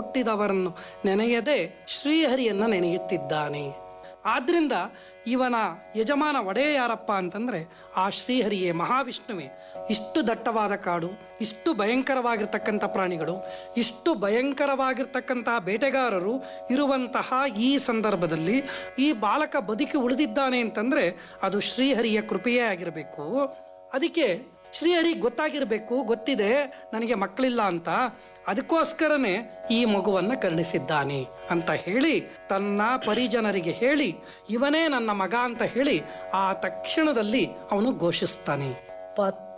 ಹುಟ್ಟಿದವರನ್ನು ನೆನೆಯದೆ ಶ್ರೀಹರಿಯನ್ನ ನೆನೆಯುತ್ತಿದ್ದಾನೆ ಆದ್ರಿಂದ ಇವನ ಯಜಮಾನ ಒಡೆಯ ಯಾರಪ್ಪ ಅಂತಂದ್ರೆ ಆ ಶ್ರೀಹರಿಯೇ ಮಹಾವಿಷ್ಣುವೇ ಇಷ್ಟು ದಟ್ಟವಾದ ಕಾಡು ಇಷ್ಟು ಭಯಂಕರವಾಗಿರ್ತಕ್ಕಂಥ ಪ್ರಾಣಿಗಳು ಇಷ್ಟು ಭಯಂಕರವಾಗಿರ್ತಕ್ಕಂತಹ ಬೇಟೆಗಾರರು ಇರುವಂತಹ ಈ ಸಂದರ್ಭದಲ್ಲಿ ಈ ಬಾಲಕ ಬದುಕಿ ಉಳಿದಿದ್ದಾನೆ ಅಂತಂದ್ರೆ ಅದು ಶ್ರೀಹರಿಯ ಕೃಪೆಯೇ ಆಗಿರಬೇಕು ಅದಕ್ಕೆ ಶ್ರೀಹರಿ ಗೊತ್ತಾಗಿರಬೇಕು ಗೊತ್ತಿದೆ ನನಗೆ ಮಕ್ಕಳಿಲ್ಲ ಅಂತ ಅದಕ್ಕೋಸ್ಕರನೇ ಈ ಮಗುವನ್ನ ಕರುಣಿಸಿದ್ದಾನೆ ಅಂತ ಹೇಳಿ ತನ್ನ ಪರಿಜನರಿಗೆ ಹೇಳಿ ಇವನೇ ನನ್ನ ಮಗ ಅಂತ ಹೇಳಿ ಆ ತಕ್ಷಣದಲ್ಲಿ ಅವನು ಘೋಷಿಸ್ತಾನೆ ಪತ್ರ